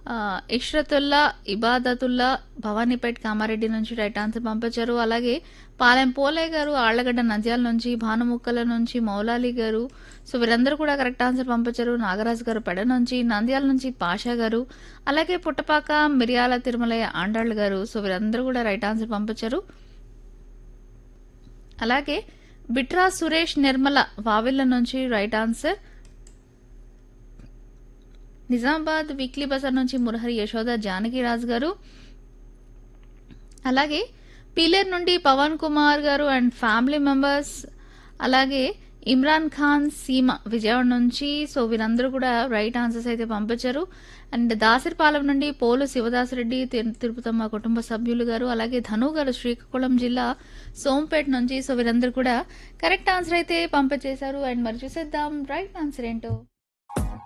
ఆ, ఇష్రతుల్లా ఇబాదతుల్లా భవానీపేట్ కామారెడ్డి నుంచి right answer పంపించారు అలాగే పాలెం పోలయ్య గారు ఆళ్లగడ్డ నంద్యాల నుంచి భానుముక్కల నుంచి మౌలాలి గారు సో వీరందరూ కూడా కరెక్ట్ ఆన్సర్ పంపించారు నాగరాజు గారు పెడ నుంచి నంద్యాల నుంచి పాషా గారు అలాగే పుట్టపాక మిరియాల తిరుమలయ్య ఆండాళ్ళు గారు సో వీరందరూ కూడా రైట్ ఆన్సర్ పంపించారు అలాగే బిట్రా సురేష్ నిర్మల వావిళ్ళ నుంచి రైట్ ఆన్సర్ నిజామాబాద్ వీక్లీ బజార్ నుంచి మురహరి యశోద జానకిరాజు గారు అలాగే పీలేర్ నుండి పవన్ కుమార్ గారు అండ్ ఫ్యామిలీ మెంబర్స్ అలాగే ఇమ్రాన్ ఖాన్ సీమ విజయవాడ నుంచి సో వీరందరూ కూడా రైట్ ఆన్సర్స్ అయితే పంపించారు అండ్ దాసరిపాలెం నుండి పోలు శివదాసరెడ్డి తిరు- తిరుపతమ్మ కుటుంబ సభ్యులు గారు అలాగే ధను గారు శ్రీకాకుళం జిల్లా సోంపేట్ నుంచి సో వీరందరూ కూడా కరెక్ట్ ఆన్సర్ అయితే పంపించేశారు అండ్ మరి చూసేద్దాం రైట్ ఆన్సర్ ఏంటో